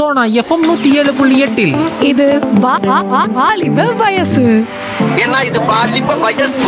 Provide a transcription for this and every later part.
Sona FM நூத்தி ஏழு புள்ளி எட்டில் இது வா- வா- வா- வாலிப வயசு ஏன்னா இது பாலிப்ப வயசு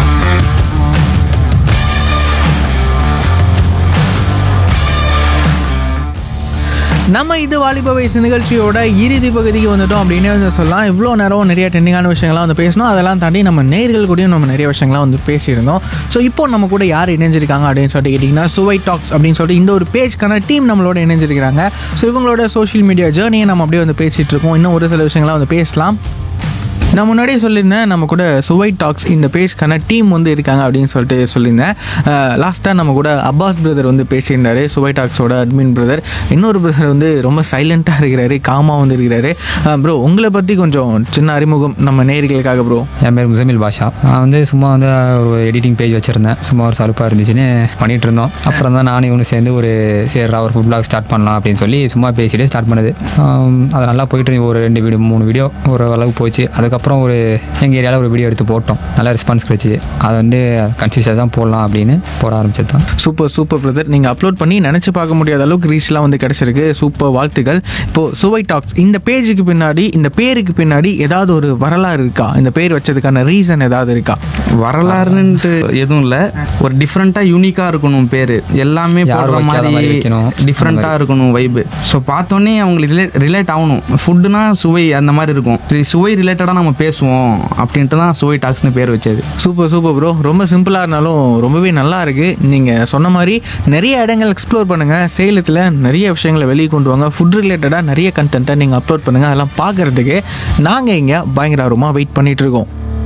நம்ம இது வாலிப வயசு நிகழ்ச்சியோட இறுதி பகுதிக்கு வந்துட்டோம் அப்படின்னு வந்து சொல்லலாம் இவ்வளோ நேரம் நிறைய ட்ரெண்டிங்கான விஷயங்கள்லாம் வந்து பேசணும் அதெல்லாம் தாண்டி நம்ம நேர்கள் கூடயும் நம்ம நிறைய விஷயங்கள்லாம் வந்து பேசியிருந்தோம் ஸோ இப்போ நம்ம கூட யார் இணைஞ்சிருக்காங்க அப்படின்னு சொல்லிட்டு கேட்டிங்கன்னா சுவை டாக்ஸ் அப்படின்னு சொல்லிட்டு இந்த ஒரு பேஜ்க்கான டீம் நம்மளோட இணைஞ்சிருக்கிறாங்க ஸோ இவங்களோட சோஷியல் மீடியா ஜேர்னியை நம்ம அப்படியே வந்து பேசிகிட்டு இருக்கோம் இன்னும் ஒரு சில விஷயங்கள்லாம் வந்து பேசலாம் நான் முன்னாடியே சொல்லியிருந்தேன் நம்ம கூட சுவை டாக்ஸ் இந்த பேஜ்க்கான டீம் வந்து இருக்காங்க அப்படின்னு சொல்லிட்டு சொல்லியிருந்தேன் லாஸ்ட்டாக நம்ம கூட அப்பாஸ் பிரதர் வந்து பேசியிருந்தாரு சுவை டாக்ஸோட அட்மின் பிரதர் இன்னொரு பிரதர் வந்து ரொம்ப சைலண்ட்டாக இருக்கிறாரு காமாக வந்து இருக்கிறாரு ப்ரோ உங்களை பற்றி கொஞ்சம் சின்ன அறிமுகம் நம்ம நேயர்களுக்காக ப்ரோ என் பேர் முசமில் பாஷா நான் வந்து சும்மா வந்து ஒரு எடிட்டிங் பேஜ் வச்சுருந்தேன் சும்மா ஒரு சலுப்பாக இருந்துச்சுன்னு பண்ணிட்டு இருந்தோம் அப்புறம் தான் நானும் இவனு சேர்ந்து ஒரு சரிடா ஒரு ஃபுட் பிளாக் ஸ்டார்ட் பண்ணலாம் அப்படின்னு சொல்லி சும்மா பேசிட்டு ஸ்டார்ட் பண்ணுது ஆம், அது நல்லா போயிட்டு இருந்துச்சு. ஒரு ரெண்டு வீடியோ மூணு வீடியோ ஒரு அளவுக்கு போச்சு அதுக்கப்புறம் ஒரு எங்கள் ஏரியாவில் ஒரு வீடியோ எடுத்து போட்டோம் நல்ல ரெஸ்பான்ஸ் கிடைச்சி அதை வந்து கன்சிஸ்டாக தான் போடலாம் அப்படின்னு போட ஆரம்பிச்சது தான் சூப்பர் சூப்பர் பிரதர் நீங்கள் அப்லோட் பண்ணி நினச்சி பார்க்க முடியாத அளவுக்கு ரீச்லாம் வந்து கிடச்சிருக்கு சூப்பர் வாழ்த்துக்கள் இப்போது சுவை டாக்ஸ் இந்த பேஜுக்கு பின்னாடி இந்த பேருக்கு பின்னாடி ஏதாவது ஒரு வரலாறு இருக்கா இந்த பேர் வச்சதுக்கான ரீசன் ஏதாவது இருக்கா வரலாறுன்ட்டு எதுவும் இல்லை ஒரு டிஃப்ரெண்ட்டாக யூனிக்காக இருக்கணும் பேர் எல்லாமே யாரும் போடுற வைக்காத மாதிரி மாதிரி வைக்கணும். டிஃப்ரெண்ட்டாக இருக்கணும் வைபு ஸோ பார்த்தோன்னே அவங்களுக்கு ரிலேட் ரிலேட் ஆகணும் ஃபுட்டுனா சுவை அந்த மாதிரி இருக்கும் சரி சுவை ரிலேட்டடாக நம்ம பேசுவோம் அப்படின்ட்டு தான் சுவை டாக்ஸ்னு பேர் வச்சது சூப்பர் சூப்பர் ப்ரோ ரொம்ப சிம்பிளாக இருந்தாலும் ரொம்பவே நல்லா இருக்கு நீங்கள் சொன்ன மாதிரி நிறைய இடங்கள் எக்ஸ்ப்ளோர் பண்ணுங்கள் சேலத்தில் நிறைய விஷயங்களை வெளியே கொண்டு வாங்க ஃபுட் ரிலேட்டடாக நிறைய கண்டென்ட்டை நீங்கள் அப்லோட் பண்ணுங்கள் அதெல்லாம் பார்க்கறதுக்கு நாங்கள் இங்கே பயங்கர ஆர்வமாக வெயிட் பண்ணிட்டு இருக்கோம்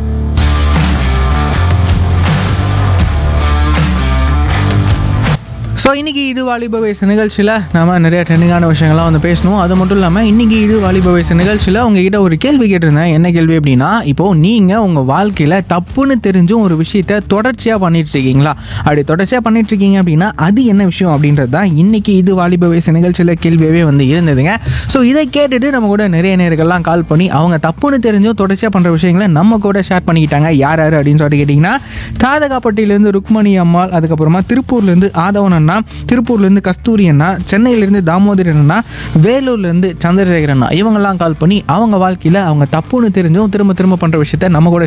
ஸோ இன்றைக்கி இது வாலிப வயசு நிகழ்ச்சியில் நாம நிறைய ட்ரெண்டிங்கான விஷயங்கள்லாம் வந்து பேசணும் அது மட்டும் இல்லாமல் இன்றைக்கி இது வாலிப வயசு நிகழ்ச்சியில் உங்ககிட்ட ஒரு கேள்வி கேட்டிருந்தேன் என்ன கேள்வி அப்படின்னா இப்போது நீங்கள் உங்கள் வாழ்க்கையில் தப்புன்னு தெரிஞ்சும் ஒரு விஷயத்த தொடர்ச்சியாக பண்ணிட்டு இருக்கீங்களா அப்படி தொடர்ச்சியாக பண்ணிட்டு இருக்கீங்க அப்படின்னா அது என்ன விஷயம் அப்படின்றது தான் இன்றைக்கி இது வாலிப வயசு நிகழ்ச்சியில் கேள்வியாகவே வந்து இருந்ததுங்க ஸோ இதை கேட்டுட்டு நம்ம கூட நிறைய நேர்கள்லாம் கால் பண்ணி அவங்க தப்புன்னு தெரிஞ்சும் தொடர்ச்சியாக பண்ணுற விஷயங்களை நம்ம கூட ஷேர் பண்ணிக்கிட்டாங்க யார் யார் அப்படின்னு சொல்லிட்டு கேட்டிங்கன்னா தாதகாப்பட்டியிலேருந்து ருக்மணி அம்மாள் அதுக்கப்புறமா திருப்பூர்லேருந்து ஆதவன் அண்ணா திருப்பூர்லேருந்து கஸ்தூரி அண்ணா சென்னையிலேருந்து தாமோதரன் அண்ணா வேலூர்லேருந்து சந்திரசேகர் அண்ணா இவங்கெல்லாம் கால் பண்ணி அவங்க வாழ்க்கையில் அவங்க தப்புன்னு தெரிஞ்சும் திரும்ப திரும்ப பண்ணுற விஷயத்த நம்ம கூட